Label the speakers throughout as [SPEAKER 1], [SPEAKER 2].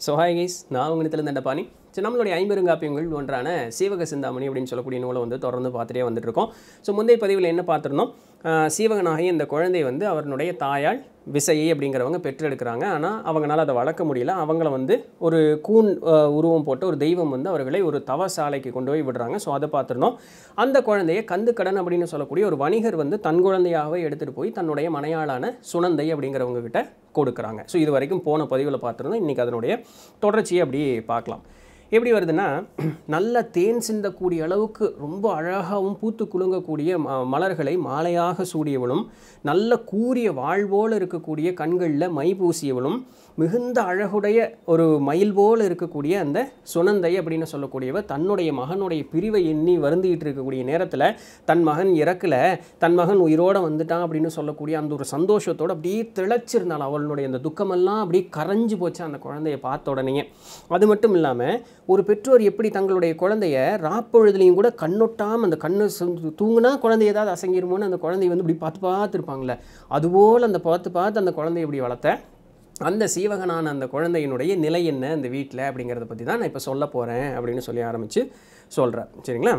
[SPEAKER 1] so hi guys நான் உங்களிடத்துல Dandapani so நம்மளுடைய ஐம்பெருங்காப்பியங்கள் ஒன்றான சீவக சிந்தாமணி அப்படின்னு சொல்லக்கூடிய நூலை வந்து தொடர்ந்து பார்த்துட்டே வந்துட்டு இருக்கோம் ஸோ முந்தைய பதிவில் என்ன பார்த்துருந்தோம் ஆஹ் சீவகனாகிய இந்த குழந்தை வந்து அவருடைய தாயால் விசையை அப்படிங்கிறவங்க பெற்றெடுக்கிறாங்க ஆனால் அவங்களால அதை வளர்க்க முடியல அவங்கள வந்து ஒரு கூன் ஆஹ் உருவம் போட்டு ஒரு தெய்வம் வந்து அவர்களை ஒரு தவசாலைக்கு கொண்டு போய் விடுறாங்க ஸோ அதை பார்த்துருந்தோம் அந்த குழந்தையை கந்துக்கடன் அப்படின்னு சொல்லக்கூடிய ஒரு வணிகர் வந்து தன் குழந்தையாகவே எடுத்துகிட்டு போய் தன்னுடைய மனையாளான சுனந்தை அப்படிங்கிறவங்க கிட்ட கொடுக்குறாங்க ஸோ இது வரைக்கும் போன பதிவில் பார்த்துருந்தோம் இன்றைக்கி அதனுடைய தொடர்ச்சியை அப்படி பார்க்கலாம் எப்படி வருதுன்னா நல்ல தேன் சிந்தக்கூடிய அளவுக்கு ரொம்ப அழகாகவும் பூத்து குலுங்கக்கூடிய ம- மலர்களை மாலையாக சூடியவளும் நல்ல கூரிய வாழ்போல் இருக்கக்கூடிய கண்களில் மை பூசியவளும் மிகுந்த அழகுடைய ஒரு மயில் போல் இருக்கக்கூடிய அந்த சுனந்தை அப்படின்னு சொல்லக்கூடியவ தன்னுடைய மகனுடைய பிரிவை எண்ணி வருந்திக்கிட்டு இருக்கக்கூடிய நேரத்தில் தன் மகன் இறக்கல தன் மகன் உயிரோடு வந்துட்டான் அப்படின்னு சொல்லக்கூடிய அந்த ஒரு சந்தோஷத்தோடு அப்படியே திளைச்சிருந்தாள் அவளுடைய அந்த துக்கமெல்லாம் அப்படியே கரைஞ்சு போச்சு அந்த குழந்தைய பார்த்த உடனே அது மட்டும் இல்லாமல் ஒரு பெற்றோர் எப்படி தங்களுடைய குழந்தைய ராப்பொழுதுலையும் கூட கண்ணொட்டாமல் அந்த கண்ணு சு- தூங்குனா குழந்தை ஏதாவது அசங்கிருமோன்னு அந்த குழந்தைய வந்து இப்படி பார்த்து பார்த்து இருப்பாங்களே அதுபோல் அந்த பார்த்து பார்த்து அந்த குழந்தைய இப்படி வளர்த்த அந்த சீவகனான அந்த குழந்தையினுடைய நிலை என்ன அந்த வீட்டில் அப்படிங்கிறத பற்றி தான் நான் இப்போ சொல்ல போகிறேன் அப்படின்னு சொல்லி ஆரம்பித்து சொல்கிறேன் சரிங்களா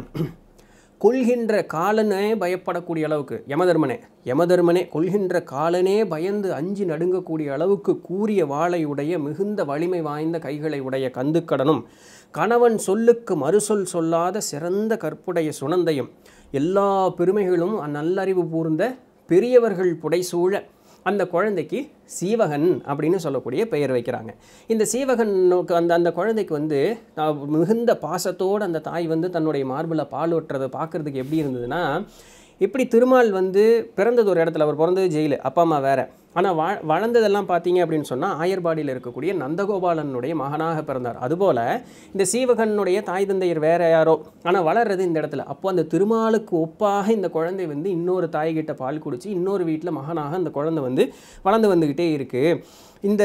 [SPEAKER 1] கொள்கின்ற காலனே பயப்படக்கூடிய அளவுக்கு யமதர்மனே யமதர்மனே கொள்கின்ற காலனே பயந்து அஞ்சி நடுங்கக்கூடிய அளவுக்கு கூரிய வாளை உடைய மிகுந்த வலிமை வாய்ந்த கைகளை உடைய கந்துக்கடனும் கணவன் சொல்லுக்கு மறுசொல் சொல்லாத சிறந்த கற்புடைய சுனந்தையும் எல்லா பெருமைகளும் நல்லறிவு கூர்ந்த பெரியவர்கள் புடைசூழ அந்த குழந்தைக்கு சீவகன் அப்படின்னு சொல்லக்கூடிய பெயர் வைக்கிறாங்க இந்த சீவகன் அந்த அந்த குழந்தைக்கு வந்து அஹ், மிகுந்த பாசத்தோடு அந்த தாய் வந்து தன்னுடைய மார்பில் பால் ஊட்டுறதை பார்க்குறதுக்கு எப்படி இருந்ததுன்னா இப்படி திருமால் வந்து பிறந்தது ஒரு இடத்துல அவர் பிறந்தது ஜெயிலு அப்பா அம்மா வேற ஆனால் வா வளர்ந்ததெல்லாம் பார்த்தீங்க அப்படின்னு சொன்னால் ஆயர்பாடியில் இருக்கக்கூடிய நந்தகோபாலனுடைய மகனாக பிறந்தார் அதுபோல் இந்த சீவகனுடைய தாய் தந்தையர் வேற யாரோ ஆனால் வளர்றது இந்த இடத்துல அப்போ அந்த திருமாலுக்கு ஒப்பாக இந்த குழந்தை வந்து இன்னொரு தாய்கிட்ட பால் குடிச்சு இன்னொரு வீட்டில் மகனாக அந்த குழந்தை வந்து வளர்ந்து வந்துக்கிட்டே இருக்குது இந்த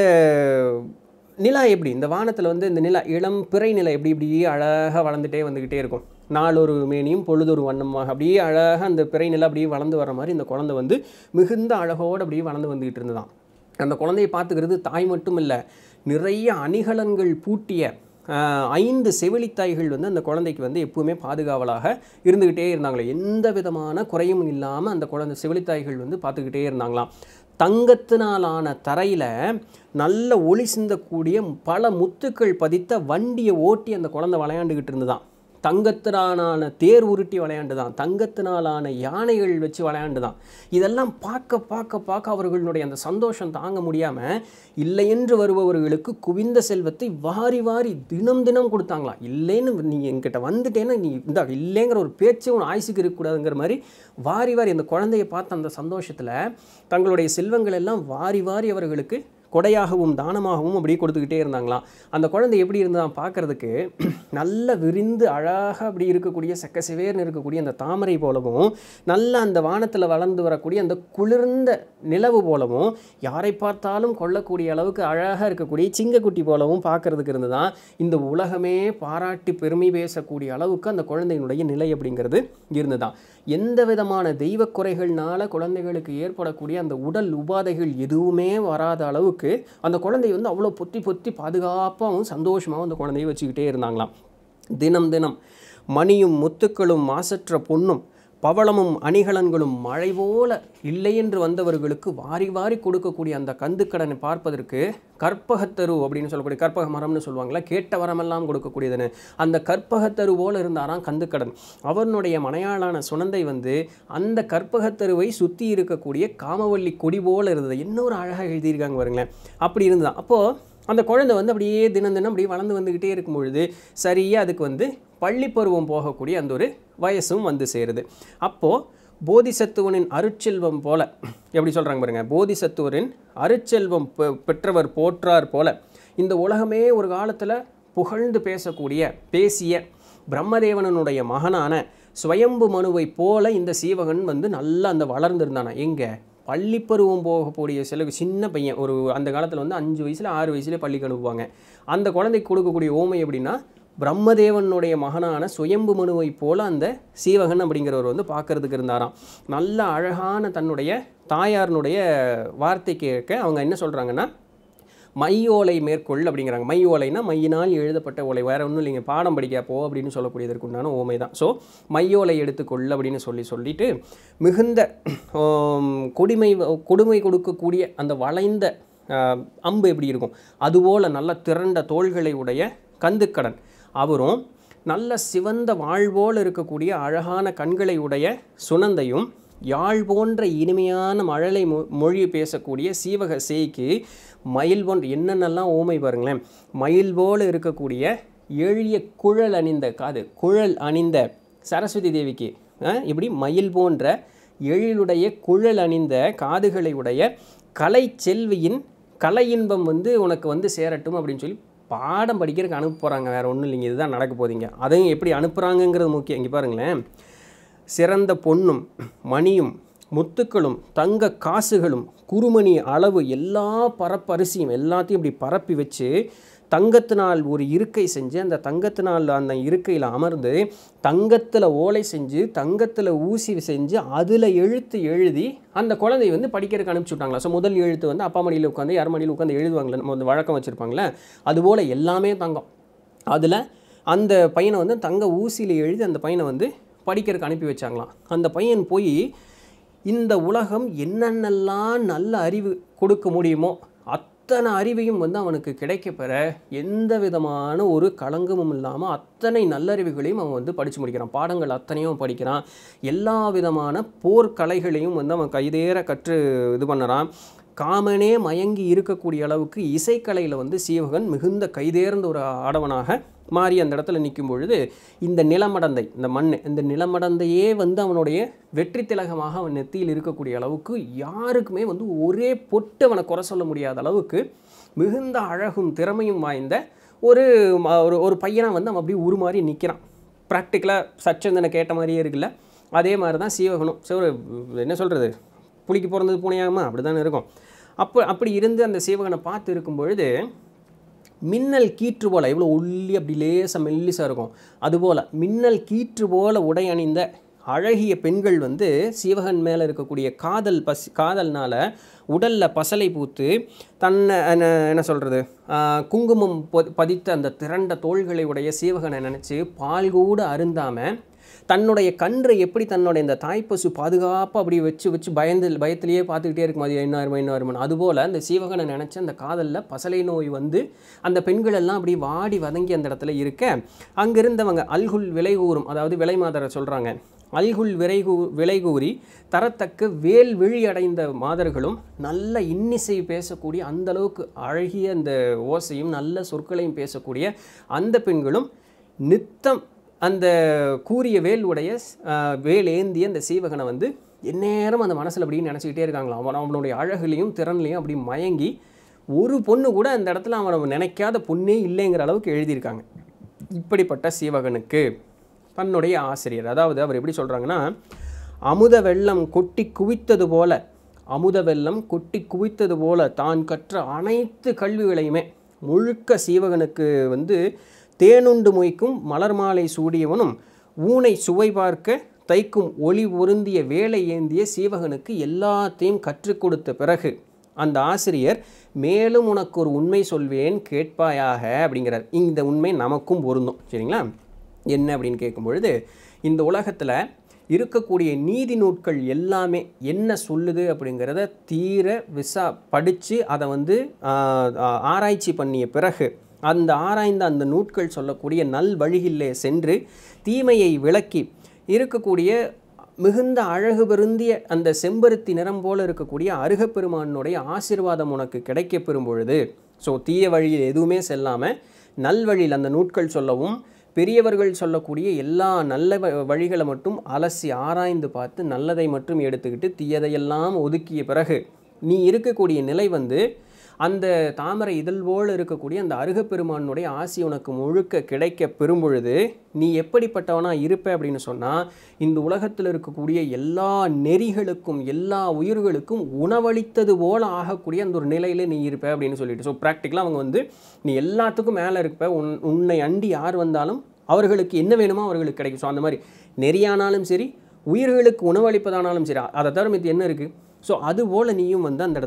[SPEAKER 1] நிலா எப்படி இந்த வானத்தில் வந்து இந்த நிலா இளம் பிறை நிலை எப்படி இப்படி அழகாக வளர்ந்துட்டே வந்துக்கிட்டே இருக்கும் நாளொரு மேனியும் பொழுதொரு வண்ணமாக அப்படியே அழகாக அந்த பிறை நிலை அப்படியே வளர்ந்து வர மாதிரி இந்த குழந்தை வந்து மிகுந்த அழகோடு அப்படியே வளர்ந்து வந்துக்கிட்டு இருந்ததாம் அந்த குழந்தையை பார்த்துக்கிறது தாய் மட்டும் இல்லை நிறைய அணிகலன்கள் பூட்டிய ஆஹ், ஐந்து செவிலித்தாய்கள் வந்து அந்த குழந்தைக்கு வந்து எப்பவுமே பாதுகாவலாக இருந்துக்கிட்டே இருந்தாங்களே எந்த விதமான குறையும் இல்லாமல் அந்த குழந்தை செவிலித்தாய்கள் வந்து பார்த்துக்கிட்டே இருந்தாங்களாம் தங்கத்தினாலான தரையில் நல்ல ஒளி சிந்தக்கூடிய பல முத்துக்கள் பதித்த வண்டியை ஓட்டி அந்த குழந்தை விளையாண்டுக்கிட்டு இருந்துதான் தங்கத்தினாலான தேர் உருட்டி விளையாண்டுதான் தங்கத்தினாலான யானைகள் வச்சு விளையாண்டுதான் இதெல்லாம் பார்க்க பார்க்க பார்க்க அவர்களுடைய அந்த சந்தோஷம் தாங்க முடியாமல் இல்லை என்று வருபவர்களுக்கு குவிந்த செல்வத்தை வாரி வாரி தினம் தினம் கொடுத்தாங்களாம் இல்லைன்னு நீ என்கிட்ட வந்துட்டேன்னா நீ இந்த இல்லைங்கிற ஒரு பேச்சு உன் ஆயுசுக்கு இருக்கக்கூடாதுங்கிற மாதிரி வாரி வாரி அந்த குழந்தையை பார்த்த அந்த சந்தோஷத்தில் தங்களுடைய செல்வங்கள் எல்லாம் வாரி வாரி அவர்களுக்கு கொடையாகவும் தானமாகவும் அப்படியே கொடுத்துக்கிட்டே இருந்தாங்களாம் அந்த குழந்தை எப்படி இருந்தால் பார்க்கறதுக்கு நல்ல விரிந்து அழகாக அப்படி இருக்கக்கூடிய செக்க சிவேர்னு இருக்கக்கூடிய அந்த தாமரை போலவும் நல்ல அந்த வானத்தில் வளர்ந்து வரக்கூடிய அந்த குளிர்ந்த நிலவு போலவும் யாரை பார்த்தாலும் கொள்ளக்கூடிய அளவுக்கு அழகாக இருக்கக்கூடிய சிங்கக்குட்டி போலவும் பார்க்கறதுக்கு இருந்துதான் இந்த உலகமே பாராட்டி பெருமை பேசக்கூடிய அளவுக்கு அந்த குழந்தையினுடைய நிலை அப்படிங்கிறது இருந்துதான் எந்த விதமான தெய்வ குறைகள்னால குழந்தைகளுக்கு ஏற்படக்கூடிய அந்த உடல் உபாதைகள் எதுவுமே வராத அளவுக்கு அந்த குழந்தை வந்து அவ்வளோ பொத்தி பொத்தி பாதுகாப்பாகவும் சந்தோஷமாகவும் அந்த குழந்தையை வச்சுக்கிட்டே இருந்தாங்களாம் தினம் தினம் மணியும் முத்துக்களும் மாசற்ற பொன்னும் பவளமும் அணிகலன்களும் மழை போல இல்லை என்று வந்தவர்களுக்கு வாரி வாரி கொடுக்கக்கூடிய அந்த கந்துக்கடனை பார்ப்பதற்கு கற்பகத்தரு அப்படின்னு சொல்லக்கூடிய கற்பக மரம்னு சொல்லுவாங்களா கேட்ட வரமெல்லாம் கொடுக்கக்கூடியதுன்னு அந்த கற்பகத்தரு போல இருந்தாராம் கந்துக்கடன் அவனுடைய மனையாளான சுனந்தை வந்து அந்த கற்பகத்தருவை சுற்றி இருக்கக்கூடிய காமவல்லி கொடி போல இருந்தது இன்னொரு அழகாக எழுதியிருக்காங்க பாருங்களேன் அப்படி இருந்ததான் அப்போது அந்த குழந்தை வந்து அப்படியே தினம் தினம் அப்படியே வளர்ந்து வந்துக்கிட்டே இருக்கும் பொழுது சரியாக அதுக்கு வந்து பள்ளி பருவம் போகக்கூடிய அந்த ஒரு வயசும் வந்து சேருது அப்போது போதிசத்துவனின் அருட்செல்வம் போல எப்படி சொல்கிறாங்க பாருங்க போதிசத்துவரின் அருட்செல்வம் பெ- பெற்றவர் போற்றார் போல இந்த உலகமே ஒரு காலத்தில் புகழ்ந்து பேசக்கூடிய பேசிய பிரம்மதேவனனுடைய மகனான ஸ்வயம்பு மனுவை போல இந்த சீவகன் வந்து நல்லா அந்த வளர்ந்துருந்தானா எங்கே பள்ளிப்பருவம் போகக்கூடிய சில சின்ன பையன் ஒரு அந்த காலத்தில் வந்து அஞ்சு வயசில் ஆறு வயசுல பள்ளிக்கு அனுப்புவாங்க அந்த குழந்தைக்கு கொடுக்கக்கூடிய ஓமை எப்படின்னா பிரம்மதேவனுடைய மகனான சுயம்பு மனுவை போல அந்த சீவகன் அப்படிங்கிறவர் வந்து பார்க்கறதுக்கு இருந்தாராம் நல்ல அழகான தன்னுடைய தாயாரினுடைய வார்த்தை கேட்க அவங்க என்ன சொல்கிறாங்கன்னா மையோலை மேற்கொள் அப்படிங்கிறாங்க மையோலைனா மையினால் எழுதப்பட்ட ஓலை வேற ஒன்றும் இல்லைங்க பாடம் படிக்க போ அப்படின்னு சொல்லக்கூடியதற்கு உண்டான ஓமை தான் ஸோ மையோலை எடுத்துக்கொள் அப்படின்னு சொல்லி சொல்லிட்டு மிகுந்த ஆம், கொடுமை கொடுமை கொடுக்கக்கூடிய அந்த வளைந்த ஆஹ், அம்பு எப்படி இருக்கும் அதுபோல் நல்ல திரண்ட தோள்களை உடைய கந்துக்கடன் அவரும் நல்ல சிவந்த வாழ்வோல் இருக்கக்கூடிய அழகான கண்களை உடைய சுனந்தையும் யாழ் போன்ற இனிமையான மழலை மொ மொழி பேசக்கூடிய சீவக சேய்க்கு மயில் போன்ற என்னென்னலாம் ஓமை பாருங்களேன் மயில் போல இருக்கக்கூடிய எழிய குழல் அணிந்த காது குழல் அணிந்த சரஸ்வதி தேவிக்கு அஹ், இப்படி மயில் போன்ற எழிலுடைய குழல் அணிந்த காதுகளை உடைய கலை செல்வியின் கலை இன்பம் வந்து உனக்கு வந்து சேரட்டும் அப்படின்னு சொல்லி பாடம் படிக்கிறதுக்கு அனுப்ப போகிறாங்க வேறு ஒன்றும் இல்லைங்க இதுதான் நடக்க போதீங்க அதையும் எப்படி அனுப்புகிறாங்கங்கிறது முக்கியம் இங்கே பாருங்களேன் சிறந்த பொன்னும் மணியும் முத்துக்களும் தங்க காசுகளும் குறுமணி அளவு எல்லா பரப்பரிசியும் எல்லாத்தையும் இப்படி பரப்பி வச்சு தங்கத்தினால் ஒரு இருக்கை செஞ்சு அந்த தங்கத்தினால் அந்த இருக்கையில் அமர்ந்து தங்கத்தில் ஓலை செஞ்சு தங்கத்தில் ஊசி செஞ்சு அதில் எழுத்து எழுதி அந்த குழந்தை வந்து படிக்கிறதுக்கு அனுப்பிச்சி விட்டாங்களா ஸோ முதல் எழுத்து வந்து அப்பா மடியில் உட்காந்து யார் மடியில் உட்காந்து எழுதுவாங்களே நம்ம வந்து வழக்கம் வச்சுருப்பாங்களே அதுபோல் எல்லாமே தங்கம் அதில் அந்த பையனை வந்து தங்க ஊசியில் எழுதி அந்த பையனை வந்து படிக்கிறதுக்கு அனுப்பி வச்சாங்களாம் அந்த பையன் போய் இந்த உலகம் என்னென்னலாம் நல்ல அறிவு கொடுக்க முடியுமோ அத்தனை அறிவையும் வந்து அவனுக்கு கிடைக்கப்பெற எந்த விதமான ஒரு களங்கமும் இல்லாமல் அத்தனை நல்லறிவுகளையும் அவன் வந்து படித்து முடிக்கிறான் பாடங்கள் அத்தனையும் அவன் படிக்கிறான் எல்லா விதமான போர்க்கலைகளையும் வந்து அவன் கைதேற கற்று இது பண்ணுறான் காமனே மயங்கி இருக்கக்கூடிய அளவுக்கு இசைக்கலையில் வந்து சீவகன் மிகுந்த கைதேர்ந்த ஒரு ஆடவனாக மாறி அந்த இடத்துல நிற்கும் பொழுது இந்த நிலமடந்தை இந்த மண் இந்த நிலமடந்தையே வந்து அவனுடைய வெற்றி திலகமாக அவன் நெத்தியில் இருக்கக்கூடிய அளவுக்கு யாருக்குமே வந்து ஒரே பொட்டு அவனை குறை சொல்ல முடியாத அளவுக்கு மிகுந்த அழகும் திறமையும் வாய்ந்த ஒரு ம- ஒரு ஒரு பையனாக வந்து அவன் அப்படியே உருமாறி நிற்கிறான் ப்ராக்டிக்கலாக சச்சந்தனை கேட்ட மாதிரியே இருக்குல்ல அதே மாதிரி தான் சீவகனும் சரி ஒரு என்ன சொல்கிறது புளிக்கு பிறந்தது பூனையாகுமா அப்படி தானே இருக்கும் அப்போ அப்படி இருந்து அந்த சீவகனை பார்த்து இருக்கும் பொழுது மின்னல் கீற்று போல இவ்வளோ ஒல்லி அப்படி லேசாக மெல்லிசாக இருக்கும் அதுபோல் மின்னல் கீற்று போல உடை அணிந்த அழகிய பெண்கள் வந்து சீவகன் மேலே இருக்கக்கூடிய காதல் பஸ் காதல்னால உடலில் பசலை பூத்து தன்னை என்ன என்ன சொல்கிறது குங்குமம் பொ- பதித்த அந்த திரண்ட தோள்களை உடைய சீவகனை நினச்சி பால் கூட அருந்தாமல் தன்னுடைய கன்றை எப்படி தன்னுடைய இந்த தாய்ப்பசு பாதுகாப்பாக அப்படி வச்சு வச்சு பயந்து பயத்திலேயே பார்த்துக்கிட்டே இருக்கும் அது என்ன வருமா என்ன வருமானு அதுபோல் அந்த சீவகனை நினச்சி அந்த காதலில் பசலை நோய் வந்து அந்த பெண்கள் எல்லாம் அப்படி வாடி வதங்கி அந்த இடத்துல இருக்க அங்கிருந்தவங்க அல்குல் விலை கூறும் அதாவது விலை மாதரை சொல்கிறாங்க அல்குல் விரை கூ விலை கூறி தரத்தக்க வேல் விழி அடைந்த மாதர்களும் நல்ல இன்னிசை பேசக்கூடிய அந்த அளவுக்கு அழகிய அந்த ஓசையும் நல்ல சொற்களையும் பேசக்கூடிய அந்த பெண்களும் நித்தம் அந்த கூறிய வேல் உடைய ஆஹ், வேல் ஏந்திய அந்த சீவகனை வந்து எந்நேரம் அந்த மனசில் அப்படியே நினச்சிக்கிட்டே இருக்காங்களாம் அவன் அவனுடைய அழகுலையும் திறன்லையும் அப்படி மயங்கி ஒரு பொண்ணு கூட அந்த இடத்துல அவன் நினைக்காத பொண்ணே இல்லைங்கிற அளவுக்கு எழுதியிருக்காங்க இப்படிப்பட்ட சீவகனுக்கு தன்னுடைய ஆசிரியர் அதாவது அவர் எப்படி சொல்கிறாங்கன்னா அமுத வெள்ளம் கொட்டி குவித்தது போல அமுத வெள்ளம் கொட்டி குவித்தது போல தான் கற்ற அனைத்து கல்விகளையுமே முழுக்க சீவகனுக்கு வந்து தேனுண்டு மொய்க்கும் மலர் மாலை சூடியவனும் ஊனை சுவை பார்க்க தைக்கும் ஒளி பொருந்திய வேலை ஏந்திய சீவகனுக்கு எல்லாத்தையும் கற்றுக் கொடுத்த பிறகு அந்த ஆசிரியர் மேலும் உனக்கு ஒரு உண்மை சொல்வேன் கேட்பாயாக அப்படிங்கிறார் இந்த உண்மை நமக்கும் பொருந்தும் சரிங்களா என்ன அப்படின்னு கேட்கும் பொழுது இந்த உலகத்தில் இருக்கக்கூடிய நீதி நூட்கள் எல்லாமே என்ன சொல்லுது அப்படிங்கிறத தீர விசா படித்து அதை வந்து ஆஹ், ஆஹ், ஆராய்ச்சி பண்ணிய பிறகு அந்த ஆராய்ந்த அந்த நூட்கள் சொல்லக்கூடிய நல் வழியிலே சென்று தீமையை விளக்கி இருக்கக்கூடிய மிகுந்த அழகு பொருந்திய அந்த செம்பருத்தி நிறம் போல இருக்கக்கூடிய அருகப்பெருமானுடைய ஆசீர்வாதம் உனக்கு கிடைக்கப் பெறும் பொழுது ஸோ தீய வழியில் எதுவுமே செல்லாமல் நல்வழியில் அந்த நூட்கள் சொல்லவும் பெரியவர்கள் சொல்லக்கூடிய எல்லா நல்ல வ- வழிகளை மட்டும் அலசி ஆராய்ந்து பார்த்து நல்லதை மட்டும் எடுத்துக்கிட்டு தீயதையெல்லாம் ஒதுக்கிய பிறகு நீ இருக்கக்கூடிய நிலை வந்து அந்த தாமரை இதழ் போல் இருக்கக்கூடிய அந்த அருகப்பெருமானுடைய ஆசி உனக்கு முழுக்க கிடைக்க பெறும் பொழுது நீ எப்படிப்பட்டவனா இருப்ப அப்படின்னு சொன்னால் இந்த உலகத்தில் இருக்கக்கூடிய எல்லா நெறிகளுக்கும் எல்லா உயிர்களுக்கும் உணவளித்தது போல ஆகக்கூடிய அந்த ஒரு நிலையில் நீ இருப்ப அப்படின்னு சொல்லிட்டு ஸோ ப்ராக்டிக்கலாக அவங்க வந்து நீ எல்லாத்துக்கும் மேலே இருப்ப உன் உன்னை அண்டி யார் வந்தாலும் அவர்களுக்கு என்ன வேணுமோ அவர்களுக்கு கிடைக்கும் ஸோ அந்த மாதிரி நெறியானாலும் சரி உயிர்களுக்கு உணவளிப்பதானாலும் சரி அதை தவிர இது என்ன இருக்குது ஸோ அதுபோல் நீயும் வந்து அந்த இடத்துல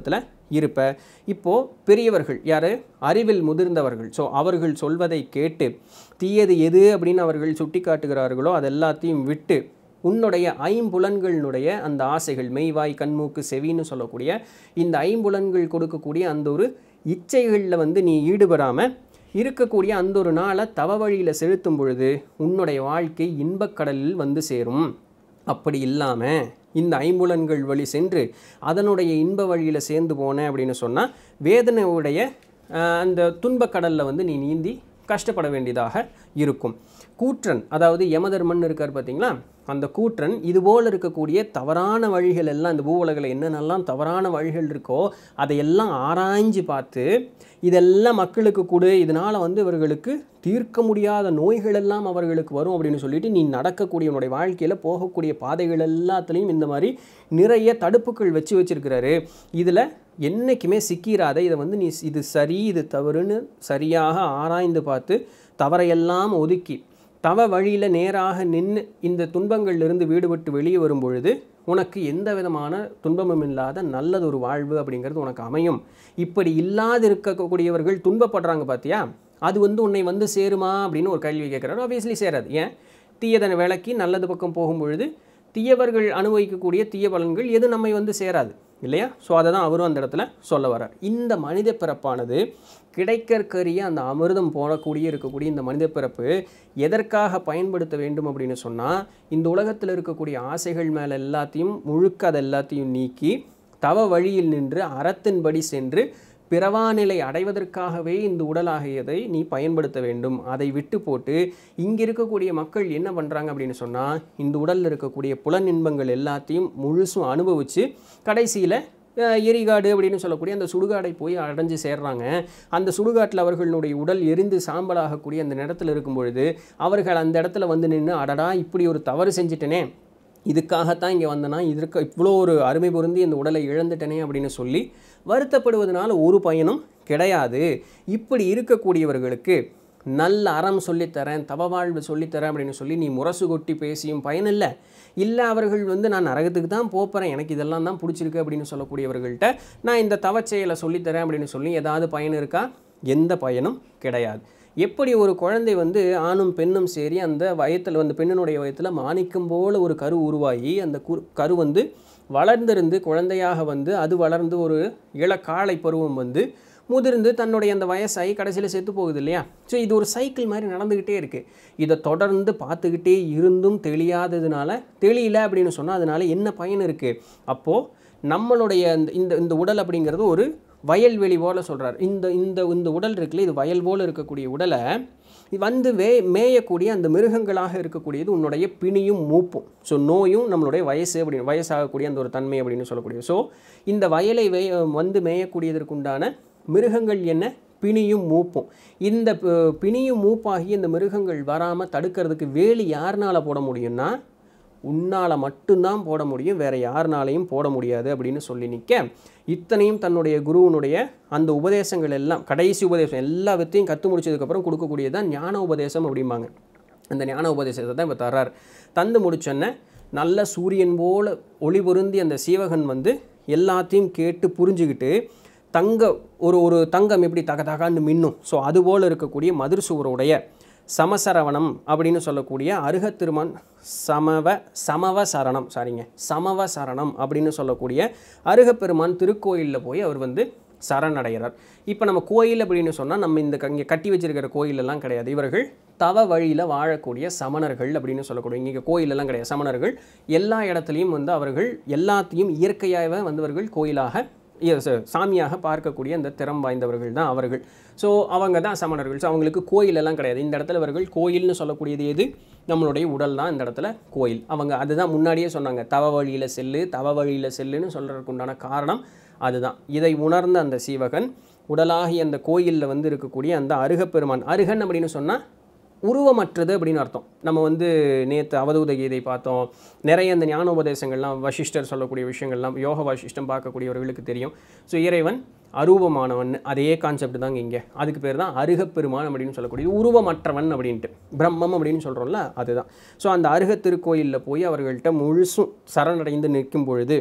[SPEAKER 1] இருப்ப இப்போது பெரியவர்கள் யார் அறிவில் முதிர்ந்தவர்கள் ஸோ அவர்கள் சொல்வதை கேட்டு தீயது எது அப்படின்னு அவர்கள் சுட்டி காட்டுகிறார்களோ அது எல்லாத்தையும் விட்டு உன்னுடைய ஐம்புலன்களினுடைய அந்த ஆசைகள் மெய்வாய் கண்மூக்கு செவின்னு சொல்லக்கூடிய இந்த ஐம்புலன்கள் கொடுக்கக்கூடிய அந்த ஒரு இச்சைகளில் வந்து நீ ஈடுபடாமல் இருக்கக்கூடிய அந்த ஒரு நாளை தவ வழியில் செலுத்தும் பொழுது உன்னுடைய வாழ்க்கை இன்பக்கடலில் வந்து சேரும் அப்படி இல்லாமல் இந்த ஐம்புலன்கள் வழி சென்று அதனுடைய இன்ப வழியில் சேர்ந்து போனேன் அப்படின்னு சொன்னால் வேதனையுடைய ஆஹ், அந்த துன்பக்கடலில் வந்து நீ நீந்தி கஷ்டப்பட வேண்டியதாக இருக்கும் கூற்றன் அதாவது யமதர்மன் இருக்கார் பார்த்தீங்களா அந்த கூற்றன் இதுபோல் இருக்கக்கூடிய தவறான வழிகள் எல்லாம் இந்த பூவுலகில் என்னென்னலாம் தவறான வழிகள் இருக்கோ அதையெல்லாம் ஆராய்ஞ்சு பார்த்து இதெல்லாம் மக்களுக்கு கொடு இதனால் வந்து இவர்களுக்கு தீர்க்க முடியாத நோய்கள் எல்லாம் அவர்களுக்கு வரும் அப்படின்னு சொல்லிட்டு நீ நடக்கக்கூடிய உன்னுடைய வாழ்க்கையில் போகக்கூடிய பாதைகள் எல்லாத்துலேயும் இந்த மாதிரி நிறைய தடுப்புகள் வச்சு வச்சிருக்கிறாரு இதில் என்றைக்குமே சிக்கிறாத இதை வந்து நீ இது சரி இது தவறுன்னு சரியாக ஆராய்ந்து பார்த்து தவறையெல்லாம் ஒதுக்கி தவ வழியில் நேராக நின்று இந்த துன்பங்கள்லேருந்து வீடுபட்டு வெளியே வரும் பொழுது உனக்கு எந்த விதமான துன்பமும் இல்லாத நல்லதொரு வாழ்வு அப்படிங்கிறது உனக்கு அமையும் இப்படி இல்லாது இருக்கக்கூடியவர்கள் துன்பப்படுறாங்க பார்த்தியா அது வந்து உன்னை வந்து சேருமா அப்படின்னு ஒரு கேள்வி கேட்குறாரு ஆப்வியஸ்லி சேராது ஏன் தீயதனை விளக்கி நல்லது பக்கம் போகும் பொழுது தீயவர்கள் அனுபவிக்கக்கூடிய தீய பலன்கள் எது நம்மை வந்து சேராது இல்லையா ஸோ அதை தான் அவரும் அந்த இடத்துல சொல்ல வர்றார் இந்த மனித பிறப்பானது கிடைக்கற்கரிய அந்த அமிர்தம் போடக்கூடிய இருக்கக்கூடிய இந்த மனித பிறப்பு எதற்காக பயன்படுத்த வேண்டும் அப்படின்னு சொன்னால் இந்த உலகத்தில் இருக்கக்கூடிய ஆசைகள் மேலே எல்லாத்தையும் முழுக்க அதை எல்லாத்தையும் நீக்கி தவ வழியில் நின்று அறத்தின்படி சென்று பிறவாநிலை அடைவதற்காகவே இந்த உடலாகியதை நீ பயன்படுத்த வேண்டும் அதை விட்டு போட்டு இங்கே இருக்கக்கூடிய மக்கள் என்ன பண்ணுறாங்க அப்படின்னு சொன்னால் இந்த உடலில் இருக்கக்கூடிய புலன் இன்பங்கள் எல்லாத்தையும் முழுசும் அனுபவித்து கடைசியில் அஹ், எரிகாடு அப்படின்னு சொல்லக்கூடிய அந்த சுடுகாடை போய் அடைஞ்சு சேர்றாங்க அந்த சுடுகாட்டில் அவர்களுடைய உடல் எரிந்து சாம்பலாகக்கூடிய அந்த இடத்துல இருக்கும் பொழுது அவர்கள் அந்த இடத்துல வந்து நின்று அடடா இப்படி ஒரு தவறு செஞ்சிட்டனே இதுக்காகத்தான் இங்கே வந்தனா இதற்கு இவ்வளோ ஒரு அருமை பொருந்தி இந்த உடலை இழந்துட்டனே அப்படின்னு சொல்லி வருத்தப்படுவதனால ஒரு பயனும் கிடையாது இப்படி இருக்கக்கூடியவர்களுக்கு நல்ல அறம் சொல்லித்தரேன் தவ வாழ்வு சொல்லித்தரேன் அப்படின்னு சொல்லி நீ முரசு கொட்டி பேசியும் பயனில்லை இல்லை அவர்கள் வந்து நான் நரகத்துக்கு தான் போகிறேன் எனக்கு இதெல்லாம் தான் பிடிச்சிருக்கு அப்படின்னு சொல்லக்கூடியவர்கள்ட்ட நான் இந்த தவச் செயலை சொல்லித்தரேன் அப்படின்னு சொல்லி ஏதாவது பயன் இருக்கா எந்த பயனும் கிடையாது எப்படி ஒரு குழந்தை வந்து ஆணும் பெண்ணும் சேரி அந்த வயத்தில் வந்து பெண்ணினுடைய வயத்தில் மாணிக்கம் போல ஒரு கரு உருவாகி அந்த குரு கரு வந்து வளர்ந்திருந்து குழந்தையாக வந்து அது வளர்ந்து ஒரு இளக்காளை பருவம் வந்து முதிர்ந்து தன்னுடைய அந்த வயசாகி கடைசியில் செத்து போகுது இல்லையா ஸோ இது ஒரு சைக்கிள் மாதிரி நடந்துக்கிட்டே இருக்குது இதை தொடர்ந்து பார்த்துக்கிட்டே இருந்தும் தெளியாததுனால தெளியல அப்படின்னு சொன்னால் அதனால என்ன பயன் இருக்குது அப்போது நம்மளுடைய இந்த இந்த இந்த உடல் அப்படிங்கிறது ஒரு வயல்வெளி போல சொல்கிறார் இந்த இந்த இந்த உடல் இருக்குல்ல இது வயல் போல இருக்கக்கூடிய உடலை இது வந்து வே மேயக்கூடிய அந்த மிருகங்களாக இருக்கக்கூடியது உன்னுடைய பிணியும் மூப்பும் ஸோ நோயும் நம்மளுடைய வயசு அப்படின்னு வயசாகக்கூடிய அந்த ஒரு தன்மை அப்படின்னு சொல்லக்கூடிய ஸோ இந்த வயலை வே வந்து மேயக்கூடியதற்குண்டான மிருகங்கள் என்ன பிணியும் மூப்பும் இந்த ப- பிணியும் மூப்பாகி இந்த மிருகங்கள் வராமல் தடுக்கிறதுக்கு வேலி யாருனால போட முடியும்னா உன்னால் மட்டும்தான் போட முடியும் வேற யாருனாலையும் போட முடியாது அப்படின்னு சொல்லி நிற்க இத்தனையும் தன்னுடைய குருவனுடைய அந்த உபதேசங்கள் எல்லாம் கடைசி உபதேசம் எல்லா வித்தையும் கற்று முடிச்சதுக்கப்புறம் கொடுக்கக்கூடியது தான் ஞான உபதேசம் அப்படிம்பாங்க அந்த ஞான உபதேசத்தை தான் இப்போ தர்றார் தந்து முடிச்சோன்னே நல்ல சூரியன் போல ஒளி பொருந்தி அந்த சீவகன் வந்து எல்லாத்தையும் கேட்டு புரிஞ்சுக்கிட்டு தங்க ஒரு ஒரு தங்கம் எப்படி தக தகான்னு மின்னும் ஸோ அதுபோல் இருக்கக்கூடிய மதுர் சுவருடைய சமசரவணம் அப்படின்னு சொல்லக்கூடிய அருகத்திருமான் சமவ சமவ சரணம் சாரிங்க சமவ சரணம் அப்படின்னு சொல்லக்கூடிய அருகப்பெருமான் திருக்கோயிலில் போய் அவர் வந்து சரணடைகிறார் இப்போ நம்ம கோயில் அப்படின்னு சொன்னால் நம்ம இந்த இங்கே கட்டி வச்சிருக்கிற கோயிலெல்லாம் கிடையாது இவர்கள் தவ வழியில் வாழக்கூடிய சமணர்கள் அப்படின்னு சொல்லக்கூடிய இங்கே கோயிலெல்லாம் கிடையாது சமணர்கள் எல்லா இடத்துலையும் வந்து அவர்கள் எல்லாத்தையும் இயற்கையாகவே வந்தவர்கள் கோயிலாக இய- ச- சாமியாக பார்க்கக்கூடிய அந்த திறம் வாய்ந்தவர்கள் தான் அவர்கள் ஸோ அவங்க தான் சமணர்கள் ஸோ அவங்களுக்கு கோயிலெல்லாம் கிடையாது இந்த இடத்துல இவர்கள் கோயில்னு சொல்லக்கூடியது எது நம்மளுடைய உடல் தான் இந்த இடத்துல கோயில் அவங்க அதுதான் முன்னாடியே சொன்னாங்க தவ வழியில் செல்லு தவ வழியில் செல்லுன்னு சொல்கிறதுக்கு உண்டான காரணம் அதுதான் இதை உணர்ந்த அந்த சீவகன் உடலாகி அந்த கோயிலில் வந்து இருக்கக்கூடிய அந்த அருகப்பெருமான் அருகன் அப்படின்னு சொன்னால் உருவமற்றது அப்படின்னு அர்த்தம் நம்ம வந்து நேற்று அவதூத கீதை பார்த்தோம் நிறைய இந்த ஞானோபதேசங்கள்லாம் வசிஷ்டர் சொல்லக்கூடிய விஷயங்கள்லாம் யோக வசிஷ்டம் பார்க்கக்கூடியவர்களுக்கு தெரியும் ஸோ இறைவன் அரூபமானவன் அதே கான்செப்ட் தாங்க இங்கே அதுக்கு பேர் தான் அருகப்பெருமான் அப்படின்னு சொல்லக்கூடிய உருவமற்றவன் அப்படின்ட்டு பிரம்மம் அப்படின்னு சொல்கிறோம்ல அதுதான் ஸோ அந்த அருக திருக்கோயிலில் போய் அவர்கள்ட்ட முழுசும் சரணடைந்து நிற்கும் பொழுது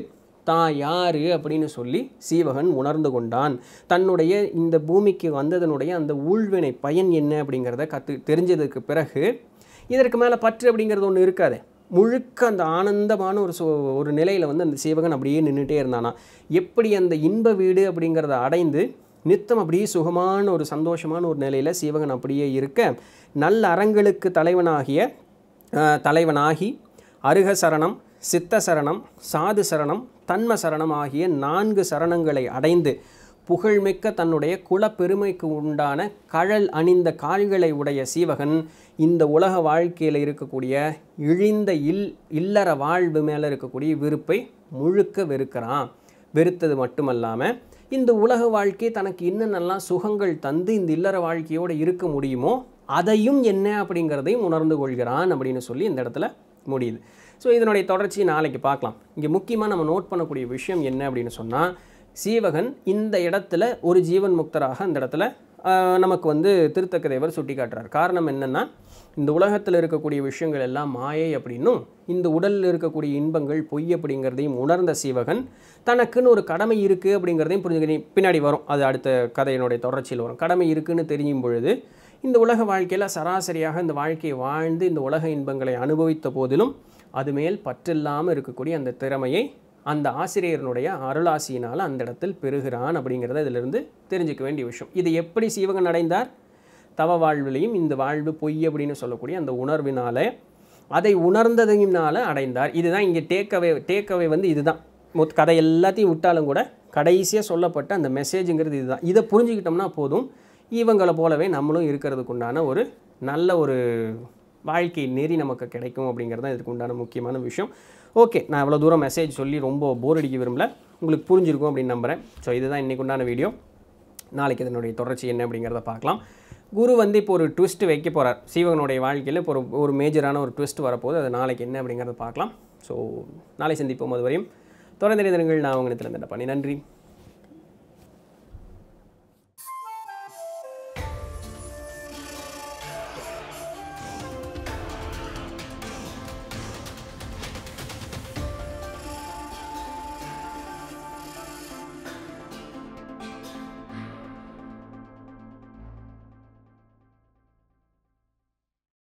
[SPEAKER 1] தான் யார் அப்படின்னு சொல்லி சீவகன் உணர்ந்து கொண்டான் தன்னுடைய இந்த பூமிக்கு வந்ததனுடைய அந்த ஊழ்வினை பயன் என்ன அப்படிங்கிறத கற்று தெரிஞ்சதுக்கு பிறகு இதற்கு மேலே பற்று அப்படிங்கிறது ஒன்று இருக்காது முழுக்க அந்த ஆனந்தமான ஒரு சு ஒரு நிலையில் வந்து அந்த சீவகன் அப்படியே நின்றுட்டே இருந்தானா எப்படி அந்த இன்ப வீடு அப்படிங்கிறத அடைந்து நித்தம் அப்படியே சுகமான ஒரு சந்தோஷமான ஒரு நிலையில் சீவகன் அப்படியே இருக்க நல்ல அறங்களுக்கு தலைவனாகிய அஹ், தலைவனாகி அருக சரணம் சித்த சரணம் சாது சரணம் தன்ம சரணம் ஆகிய நான்கு சரணங்களை அடைந்து புகழ்மிக்க தன்னுடைய குலப்பெருமைக்கு உண்டான கழல் அணிந்த கால்களை உடைய சீவகன் இந்த உலக வாழ்க்கையில் இருக்கக்கூடிய இழிந்த இல் இல்லற வாழ்வு மேலே இருக்கக்கூடிய விருப்பை முழுக்க வெறுக்கிறான் வெறுத்தது மட்டுமல்லாமல் இந்த உலக வாழ்க்கை தனக்கு என்னென்னலாம் சுகங்கள் தந்து இந்த இல்லற வாழ்க்கையோடு இருக்க முடியுமோ அதையும் என்ன அப்படிங்கிறதையும் உணர்ந்து கொள்கிறான் அப்படின்னு சொல்லி இந்த இடத்துல முடியுது ஸோ இதனுடைய தொடர்ச்சி நாளைக்கு பார்க்கலாம் இங்கே முக்கியமாக நம்ம நோட் பண்ணக்கூடிய விஷயம் என்ன அப்படின்னு சொன்னால் சீவகன் இந்த இடத்துல ஒரு ஜீவன் முக்தராக அந்த இடத்துல ஆஹ், நமக்கு வந்து திருத்தக்க தேவர் சுட்டி காட்டுறார் காரணம் என்னென்னா இந்த உலகத்தில் இருக்கக்கூடிய விஷயங்கள் எல்லாம் மாயை அப்படின்னும் இந்த உடலில் இருக்கக்கூடிய இன்பங்கள் பொய் அப்படிங்கிறதையும் உணர்ந்த சீவகன் தனக்குன்னு ஒரு கடமை இருக்குது அப்படிங்கிறதையும் புரிஞ்சுக்க பின்னாடி வரும் அது அடுத்த கதையினுடைய தொடர்ச்சியில் வரும் கடமை இருக்குன்னு தெரியும் பொழுது இந்த உலக வாழ்க்கையில் சராசரியாக இந்த வாழ்க்கையை வாழ்ந்து இந்த உலக இன்பங்களை அனுபவித்த போதிலும் அது மேல் பற்றில்லாமல் இருக்கக்கூடிய அந்த திறமையை அந்த ஆசிரியரனுடைய அருளாசியினால் அந்த இடத்தில் பெறுகிறான் அப்படிங்கிறத இதிலிருந்து தெரிஞ்சுக்க வேண்டிய விஷயம் இது எப்படி சீவகன் அடைந்தார் தவ வாழ்விலையும் இந்த வாழ்வு பொய் அப்படின்னு சொல்லக்கூடிய அந்த உணர்வினால அதை உணர்ந்ததினால அடைந்தார் இதுதான் இங்கே டேக்அவே டேக்அவே வந்து இதுதான் மொத்த கதை எல்லாத்தையும் விட்டாலும் கூட கடைசியாக சொல்லப்பட்ட அந்த மெசேஜுங்கிறது இதுதான் இதை புரிஞ்சுக்கிட்டோம்னா போதும் இவங்களை போலவே நம்மளும் இருக்கிறதுக்கு உண்டான ஒரு நல்ல ஒரு வாழ்க்கை நெறி நமக்கு கிடைக்கும் அப்படிங்கிறது தான் இதுக்கு உண்டான முக்கியமான விஷயம் ஓகே நான் இவ்வளோ தூரம் மெசேஜ் சொல்லி ரொம்ப போர் அடிக்க விரும்பல உங்களுக்கு புரிஞ்சிருக்கும் அப்படின்னு நம்புகிறேன் ஸோ இதுதான் இன்றைக்கு உண்டான வீடியோ நாளைக்கு இதனுடைய தொடர்ச்சி என்ன அப்படிங்கிறத பார்க்கலாம் குரு வந்து இப்போ ஒரு ட்விஸ்ட் வைக்க போகிறார் சீவகனுடைய வாழ்க்கையில் இப்போ ஒரு ஒரு மேஜரான ஒரு ட்விஸ்ட் வரப்போகுது அது நாளைக்கு என்ன அப்படிங்கிறத பார்க்கலாம் ஸோ நாளை சந்திப்போம் அது வரையும் தொடர்ந்து இணைந்திருங்கள் நான் உங்கள் இடத்துல பண்ணி நன்றி